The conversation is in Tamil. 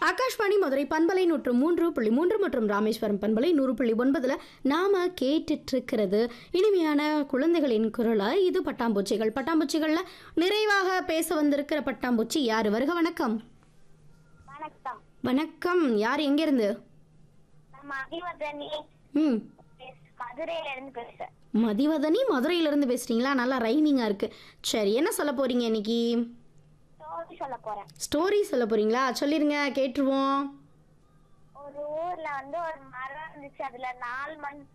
ஆகாஷ்வாணி மதுரை பண்பலை நூற்று மூன்று புள்ளி மூன்று மற்றும் ராமேஸ்வரம் பண்பலை நூறு புள்ளி ஒன்பதுல நாம கேட்டுட்டு இருக்கிறது இனிமையான குழந்தைகளின் குரலா இது பட்டாம்பூச்சிகள் பட்டாம்பூச்சிகள்ல நிறைவாக பேச வந்திருக்கிற பட்டாம்பூச்சி யாரு வருக வணக்கம் வணக்கம் வணக்கம் யார் எங்கிருந்து நம்ம அபிவர்தனி ம் மதுரையில இருந்து பேசுறேன் மதிவதனி மதுரையிலிருந்து பேசுறீங்களா நல்லா ரைமிங்கா இருக்கு சரி என்ன சொல்ல போறீங்க இன்னைக்கு ஸ்டோரி சொல்ல போறேன் ஸ்டோரி சொல்ல போறீங்களா சொல்லிருங்க கேட்டுருவோம் ஒரு ஊர்ல வந்து ஒரு மரம் இருந்துச்சு அதுல நாலு மண்